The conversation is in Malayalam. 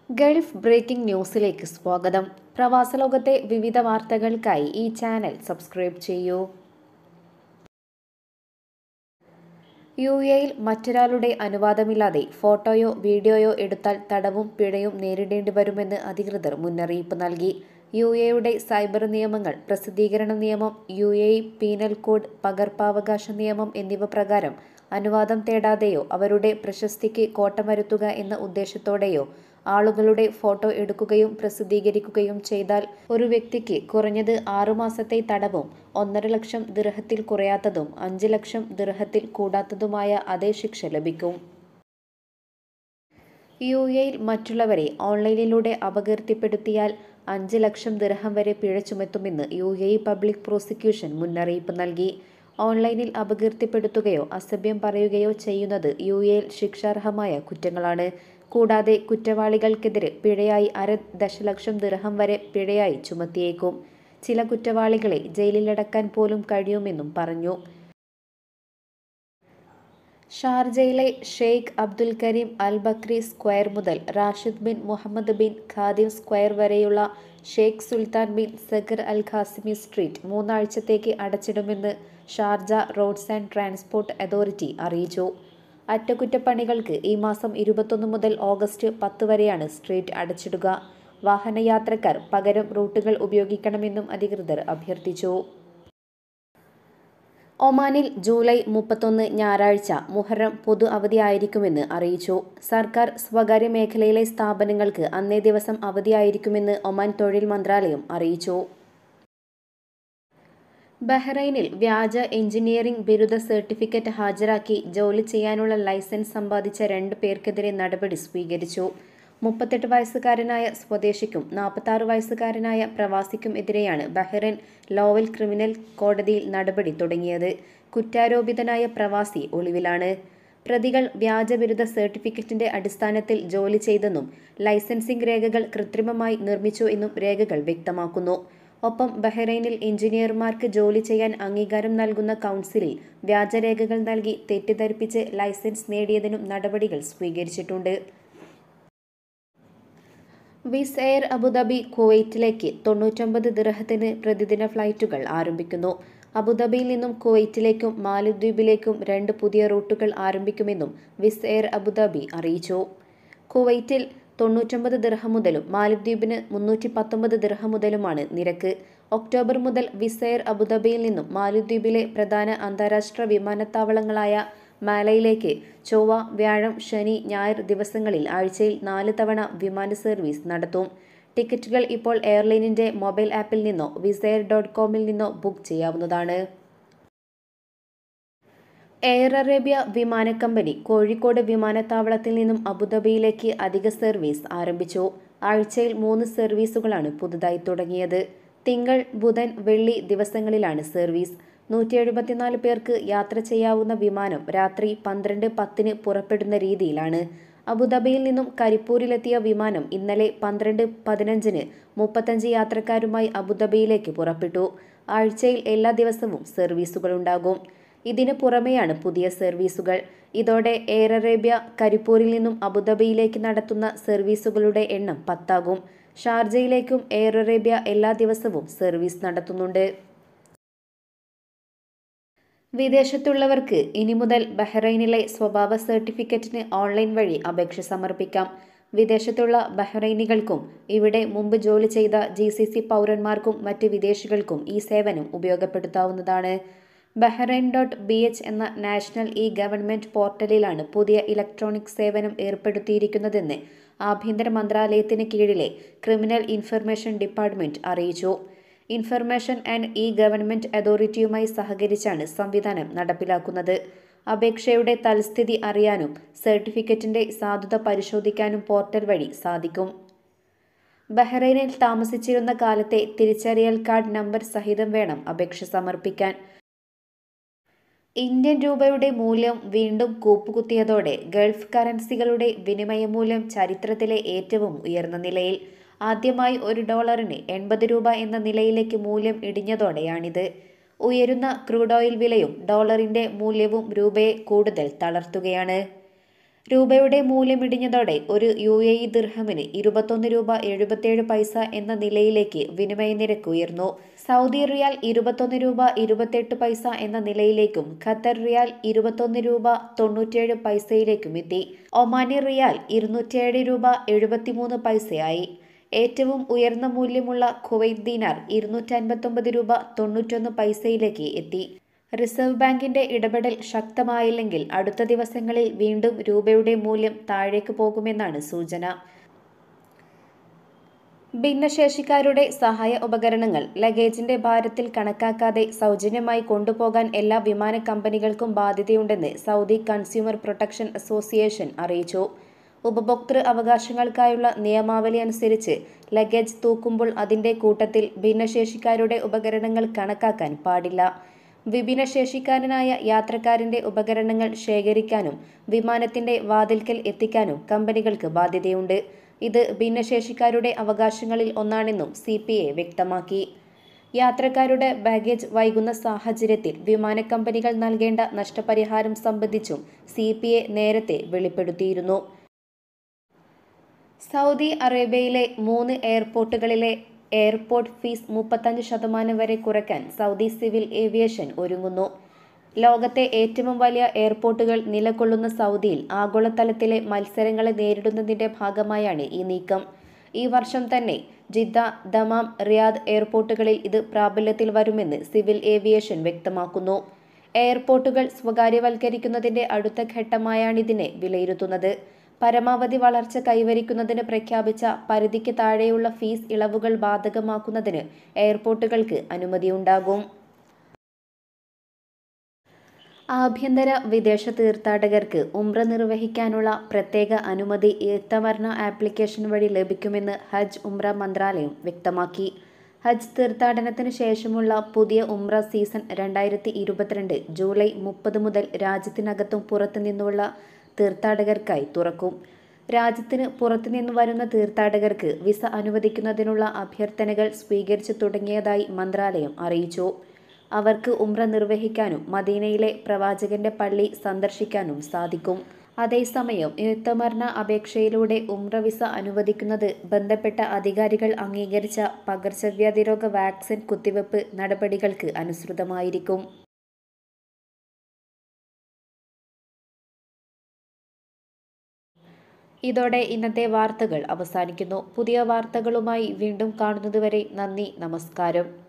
ഗൾഫ് ബ്രേക്കിംഗ് ന്യൂസിലേക്ക് സ്വാഗതം പ്രവാസ ലോകത്തെ വിവിധ വാർത്തകൾക്കായി ഈ ചാനൽ സബ്സ്ക്രൈബ് ചെയ്യൂ യു എയിൽ മറ്റൊരാളുടെ അനുവാദമില്ലാതെ ഫോട്ടോയോ വീഡിയോയോ എടുത്താൽ തടവും പിഴയും നേരിടേണ്ടി വരുമെന്ന് അധികൃതർ മുന്നറിയിപ്പ് നൽകി യു എയുടെ സൈബർ നിയമങ്ങൾ പ്രസിദ്ധീകരണ നിയമം യു എ പീനൽ കോഡ് പകർപ്പവകാശ നിയമം എന്നിവ പ്രകാരം അനുവാദം തേടാതെയോ അവരുടെ പ്രശസ്തിക്ക് കോട്ടമരുത്തുക എന്ന ഉദ്ദേശത്തോടെയോ ആളുകളുടെ ഫോട്ടോ എടുക്കുകയും പ്രസിദ്ധീകരിക്കുകയും ചെയ്താൽ ഒരു വ്യക്തിക്ക് കുറഞ്ഞത് ആറുമാസത്തെ തടവും ഒന്നര ലക്ഷം ദിർഹത്തിൽ കുറയാത്തതും അഞ്ച് ലക്ഷം ദിർഹത്തിൽ കൂടാത്തതുമായ അതേ ശിക്ഷ ലഭിക്കും യു എയിൽ മറ്റുള്ളവരെ ഓൺലൈനിലൂടെ അപകീർത്തിപ്പെടുത്തിയാൽ അഞ്ച് ലക്ഷം ദിർഹം വരെ പിഴ ചുമത്തുമെന്ന് യു എ പബ്ലിക് പ്രോസിക്യൂഷൻ മുന്നറിയിപ്പ് നൽകി ഓൺലൈനിൽ അപകീർത്തിപ്പെടുത്തുകയോ അസഭ്യം പറയുകയോ ചെയ്യുന്നത് യു എയിൽ ശിക്ഷാർഹമായ കുറ്റങ്ങളാണ് കൂടാതെ കുറ്റവാളികൾക്കെതിരെ പിഴയായി അര ദശലക്ഷം ദിർഹം വരെ പിഴയായി ചുമത്തിയേക്കും ചില കുറ്റവാളികളെ ജയിലിലടക്കാൻ പോലും കഴിയുമെന്നും പറഞ്ഞു ഷാർജയിലെ Sheikh Abdul Karim Al Bakri square മുതൽ Rashid bin Mohammed bin Khadim square വരെയുള്ള Sheikh Sultan bin Saqr Al Qasimi street മൂന്നാഴ്ചത്തേക്ക് അടച്ചിടുമെന്ന് Sharjah roads and transport authority അറിയിച്ചു അറ്റകുറ്റപ്പണികൾക്ക് ഈ മാസം ഇരുപത്തൊന്ന് മുതൽ ഓഗസ്റ്റ് പത്ത് വരെയാണ് സ്ട്രീറ്റ് അടച്ചിടുക വാഹനയാത്രക്കാർ പകരം റൂട്ടുകൾ ഉപയോഗിക്കണമെന്നും അധികൃതർ അഭ്യർത്ഥിച്ചു ഒമാനിൽ ജൂലൈ മുപ്പത്തൊന്ന് ഞായറാഴ്ച മുഹറം പൊതു അവധിയായിരിക്കുമെന്ന് അറിയിച്ചു സർക്കാർ സ്വകാര്യ മേഖലയിലെ സ്ഥാപനങ്ങൾക്ക് അന്നേ ദിവസം അവധിയായിരിക്കുമെന്ന് ഒമാൻ തൊഴിൽ മന്ത്രാലയം അറിയിച്ചു ബഹ്റൈനിൽ വ്യാജ എഞ്ചിനീയറിംഗ് ബിരുദ സർട്ടിഫിക്കറ്റ് ഹാജരാക്കി ജോലി ചെയ്യാനുള്ള ലൈസൻസ് സമ്പാദിച്ച രണ്ട് പേർക്കെതിരെ നടപടി സ്വീകരിച്ചു മുപ്പത്തെട്ട് വയസ്സുകാരനായ സ്വദേശിക്കും നാൽപ്പത്താറ് വയസ്സുകാരനായ പ്രവാസിക്കും എതിരെയാണ് ബഹ്റൈൻ ലോവൽ ക്രിമിനൽ കോടതിയിൽ നടപടി തുടങ്ങിയത് കുറ്റാരോപിതനായ പ്രവാസി ഒളിവിലാണ് പ്രതികൾ വ്യാജ ബിരുദ സർട്ടിഫിക്കറ്റിന്റെ അടിസ്ഥാനത്തിൽ ജോലി ചെയ്തെന്നും ലൈസൻസിംഗ് രേഖകൾ കൃത്രിമമായി നിർമ്മിച്ചു എന്നും രേഖകൾ വ്യക്തമാക്കുന്നു ഒപ്പം ബഹ്റൈനിൽ എഞ്ചിനീയർമാർക്ക് ജോലി ചെയ്യാൻ അംഗീകാരം നൽകുന്ന കൗൺസിലിൽ വ്യാജരേഖകൾ നൽകി തെറ്റിദ്ധരിപ്പിച്ച് ലൈസൻസ് നേടിയതിനും നടപടികൾ സ്വീകരിച്ചിട്ടുണ്ട് വിസ് എയർ അബുദാബി കുവൈറ്റിലേക്ക് തൊണ്ണൂറ്റൊമ്പത് ദിർഹത്തിന് പ്രതിദിന ഫ്ലൈറ്റുകൾ ആരംഭിക്കുന്നു അബുദാബിയിൽ നിന്നും കുവൈറ്റിലേക്കും മാലദ്വീപിലേക്കും രണ്ട് പുതിയ റൂട്ടുകൾ ആരംഭിക്കുമെന്നും വിസ് എയർ അബുദാബി അറിയിച്ചു കുവൈറ്റിൽ തൊണ്ണൂറ്റൊമ്പത് ദിർഹം മുതലും മാലദ്വീപിന് മുന്നൂറ്റി പത്തൊമ്പത് ദിർഹം മുതലുമാണ് നിരക്ക് ഒക്ടോബർ മുതൽ വിസെയർ അബുദാബിയിൽ നിന്നും മാലദ്വീപിലെ പ്രധാന അന്താരാഷ്ട്ര വിമാനത്താവളങ്ങളായ മാലയിലേക്ക് ചൊവ്വ വ്യാഴം ശനി ഞായർ ദിവസങ്ങളിൽ ആഴ്ചയിൽ നാല് തവണ വിമാന സർവീസ് നടത്തും ടിക്കറ്റുകൾ ഇപ്പോൾ എയർലൈനിന്റെ മൊബൈൽ ആപ്പിൽ നിന്നോ വിസെയർ ഡോട്ട് കോമിൽ നിന്നോ ബുക്ക് ചെയ്യാവുന്നതാണ് എയർ അറേബ്യ വിമാന കമ്പനി കോഴിക്കോട് വിമാനത്താവളത്തിൽ നിന്നും അബുദാബിയിലേക്ക് അധിക സർവീസ് ആരംഭിച്ചു ആഴ്ചയിൽ മൂന്ന് സർവീസുകളാണ് പുതുതായി തുടങ്ങിയത് തിങ്കൾ ബുധൻ വെള്ളി ദിവസങ്ങളിലാണ് സർവീസ് നൂറ്റി എഴുപത്തിനാല് പേർക്ക് യാത്ര ചെയ്യാവുന്ന വിമാനം രാത്രി പന്ത്രണ്ട് പത്തിന് പുറപ്പെടുന്ന രീതിയിലാണ് അബുദാബിയിൽ നിന്നും കരിപ്പൂരിലെത്തിയ വിമാനം ഇന്നലെ പന്ത്രണ്ട് പതിനഞ്ചിന് മുപ്പത്തഞ്ച് യാത്രക്കാരുമായി അബുദാബിയിലേക്ക് പുറപ്പെട്ടു ആഴ്ചയിൽ എല്ലാ ദിവസവും സർവീസുകളുണ്ടാകും ഇതിനു പുറമെയാണ് പുതിയ സർവീസുകൾ ഇതോടെ എയർ അറേബ്യ കരിപ്പൂരിൽ നിന്നും അബുദാബിയിലേക്ക് നടത്തുന്ന സർവീസുകളുടെ എണ്ണം പത്താകും ഷാർജയിലേക്കും എയർ അറേബ്യ എല്ലാ ദിവസവും സർവീസ് നടത്തുന്നുണ്ട് വിദേശത്തുള്ളവർക്ക് ഇനി മുതൽ ബഹ്റൈനിലെ സ്വഭാവ സർട്ടിഫിക്കറ്റിന് ഓൺലൈൻ വഴി അപേക്ഷ സമർപ്പിക്കാം വിദേശത്തുള്ള ബഹ്റൈനികൾക്കും ഇവിടെ മുമ്പ് ജോലി ചെയ്ത ജി സി സി പൗരന്മാർക്കും മറ്റ് വിദേശികൾക്കും ഈ സേവനം ഉപയോഗപ്പെടുത്താവുന്നതാണ് ബഹ്റൈൻ ഡോട്ട് ബി എച്ച് എന്ന നാഷണൽ ഇ ഗവൺമെന്റ് പോർട്ടലിലാണ് പുതിയ ഇലക്ട്രോണിക് സേവനം ഏർപ്പെടുത്തിയിരിക്കുന്നതെന്ന് ആഭ്യന്തര മന്ത്രാലയത്തിന് കീഴിലെ ക്രിമിനൽ ഇൻഫർമേഷൻ ഡിപ്പാർട്ട്മെന്റ് അറിയിച്ചു ഇൻഫർമേഷൻ ആൻഡ് ഇ ഗവൺമെന്റ് അതോറിറ്റിയുമായി സഹകരിച്ചാണ് സംവിധാനം നടപ്പിലാക്കുന്നത് അപേക്ഷയുടെ തൽസ്ഥിതി അറിയാനും സർട്ടിഫിക്കറ്റിന്റെ സാധുത പരിശോധിക്കാനും പോർട്ടൽ വഴി സാധിക്കും ബഹ്റൈനിൽ താമസിച്ചിരുന്ന കാലത്തെ തിരിച്ചറിയൽ കാർഡ് നമ്പർ സഹിതം വേണം അപേക്ഷ സമർപ്പിക്കാൻ ഇന്ത്യൻ രൂപയുടെ മൂല്യം വീണ്ടും കൂപ്പുകുത്തിയതോടെ ഗൾഫ് കറൻസികളുടെ വിനിമയ മൂല്യം ചരിത്രത്തിലെ ഏറ്റവും ഉയർന്ന നിലയിൽ ആദ്യമായി ഒരു ഡോളറിന് എൺപത് രൂപ എന്ന നിലയിലേക്ക് മൂല്യം ഇടിഞ്ഞതോടെയാണിത് ഉയരുന്ന ക്രൂഡ് ഓയിൽ വിലയും ഡോളറിന്റെ മൂല്യവും രൂപയെ കൂടുതൽ തളർത്തുകയാണ് രൂപയുടെ മൂല്യമിടിഞ്ഞതോടെ ഒരു യു എ ഇ ദിർഹമിന് ഇരുപത്തൊന്ന് രൂപ എഴുപത്തിയേഴ് പൈസ എന്ന നിലയിലേക്ക് വിനിമയ നിരക്ക് ഉയർന്നു സൗദി റിയാൽ ഇരുപത്തൊന്ന് രൂപ ഇരുപത്തെട്ട് പൈസ എന്ന നിലയിലേക്കും ഖത്തർ റിയാൽ ഇരുപത്തൊന്ന് രൂപ തൊണ്ണൂറ്റിയേഴ് പൈസയിലേക്കും എത്തി ഒമാനി റിയാൽ ഇരുന്നൂറ്റിയേഴ് രൂപ എഴുപത്തിമൂന്ന് പൈസയായി ഏറ്റവും ഉയർന്ന മൂല്യമുള്ള കുവൈറ്റ് ദീനാർ ഇരുന്നൂറ്റി അൻപത്തൊമ്പത് രൂപ തൊണ്ണൂറ്റൊന്ന് പൈസയിലേക്ക് എത്തി റിസർവ് ബാങ്കിന്റെ ഇടപെടൽ ശക്തമായില്ലെങ്കിൽ അടുത്ത ദിവസങ്ങളിൽ വീണ്ടും രൂപയുടെ മൂല്യം താഴേക്ക് പോകുമെന്നാണ് സൂചന ഭിന്നശേഷിക്കാരുടെ സഹായ ഉപകരണങ്ങൾ ലഗേജിന്റെ ഭാരത്തിൽ കണക്കാക്കാതെ സൗജന്യമായി കൊണ്ടുപോകാൻ എല്ലാ വിമാന കമ്പനികൾക്കും ബാധ്യതയുണ്ടെന്ന് സൗദി കൺസ്യൂമർ പ്രൊട്ടക്ഷൻ അസോസിയേഷൻ അറിയിച്ചു ഉപഭോക്തൃ അവകാശങ്ങൾക്കായുള്ള നിയമാവലി അനുസരിച്ച് ലഗേജ് തൂക്കുമ്പോൾ അതിന്റെ കൂട്ടത്തിൽ ഭിന്നശേഷിക്കാരുടെ ഉപകരണങ്ങൾ കണക്കാക്കാൻ പാടില്ല വിഭിന്നശേഷിക്കാരനായ യാത്രക്കാരന്റെ ഉപകരണങ്ങൾ ശേഖരിക്കാനും വിമാനത്തിന്റെ വാതിൽക്കൽ എത്തിക്കാനും കമ്പനികൾക്ക് ബാധ്യതയുണ്ട് ഇത് ഭിന്നശേഷിക്കാരുടെ അവകാശങ്ങളിൽ ഒന്നാണെന്നും സി പി എ വ്യക്തമാക്കി യാത്രക്കാരുടെ ബാഗേജ് വൈകുന്ന സാഹചര്യത്തിൽ വിമാന കമ്പനികൾ നൽകേണ്ട നഷ്ടപരിഹാരം സംബന്ധിച്ചും സി പി എ നേരത്തെ വെളിപ്പെടുത്തിയിരുന്നു സൗദി അറേബ്യയിലെ മൂന്ന് എയർപോർട്ടുകളിലെ എയർപോർട്ട് ഫീസ് മുപ്പത്തഞ്ച് ശതമാനം വരെ കുറയ്ക്കാൻ സൗദി സിവിൽ ഏവിയേഷൻ ഒരുങ്ങുന്നു ലോകത്തെ ഏറ്റവും വലിയ എയർപോർട്ടുകൾ നിലകൊള്ളുന്ന സൗദിയിൽ ആഗോളതലത്തിലെ മത്സരങ്ങളെ നേരിടുന്നതിന്റെ ഭാഗമായാണ് ഈ നീക്കം ഈ വർഷം തന്നെ ജിദ്ദ ദമാം റിയാദ് എയർപോർട്ടുകളിൽ ഇത് പ്രാബല്യത്തിൽ വരുമെന്ന് സിവിൽ ഏവിയേഷൻ വ്യക്തമാക്കുന്നു എയർപോർട്ടുകൾ സ്വകാര്യവൽക്കരിക്കുന്നതിന്റെ അടുത്ത ഘട്ടമായാണിതിനെ വിലയിരുത്തുന്നത് പരമാവധി വളർച്ച കൈവരിക്കുന്നതിന് പ്രഖ്യാപിച്ച പരിധിക്ക് താഴെയുള്ള ഫീസ് ഇളവുകൾ ബാധകമാക്കുന്നതിന് എയർപോർട്ടുകൾക്ക് അനുമതിയുണ്ടാകും ആഭ്യന്തര വിദേശ തീർത്ഥാടകർക്ക് ഉംറ നിർവഹിക്കാനുള്ള പ്രത്യേക അനുമതി ഈത്തമർണ ആപ്ലിക്കേഷൻ വഴി ലഭിക്കുമെന്ന് ഹജ്ജ് ഉംറ മന്ത്രാലയം വ്യക്തമാക്കി ഹജ്ജ് തീർത്ഥാടനത്തിന് ശേഷമുള്ള പുതിയ ഉംറ സീസൺ രണ്ടായിരത്തി ഇരുപത്തിരണ്ട് ജൂലൈ മുപ്പത് മുതൽ രാജ്യത്തിനകത്തും പുറത്തു നിന്നുള്ള തീർത്ഥാടകർക്കായി തുറക്കും രാജ്യത്തിന് പുറത്തുനിന്ന് വരുന്ന തീർത്ഥാടകർക്ക് വിസ അനുവദിക്കുന്നതിനുള്ള അഭ്യർത്ഥനകൾ സ്വീകരിച്ചു തുടങ്ങിയതായി മന്ത്രാലയം അറിയിച്ചു അവർക്ക് ഉംറ നിർവഹിക്കാനും മദീനയിലെ പ്രവാചകന്റെ പള്ളി സന്ദർശിക്കാനും സാധിക്കും അതേസമയം എഴുത്തമർണ അപേക്ഷയിലൂടെ ഉംറ വിസ അനുവദിക്കുന്നത് ബന്ധപ്പെട്ട അധികാരികൾ അംഗീകരിച്ച പകർച്ചവ്യാധി രോഗ വാക്സിൻ കുത്തിവയ്പ് നടപടികൾക്ക് അനുസൃതമായിരിക്കും ഇതോടെ ഇന്നത്തെ വാർത്തകൾ അവസാനിക്കുന്നു പുതിയ വാർത്തകളുമായി വീണ്ടും കാണുന്നതുവരെ നന്ദി നമസ്കാരം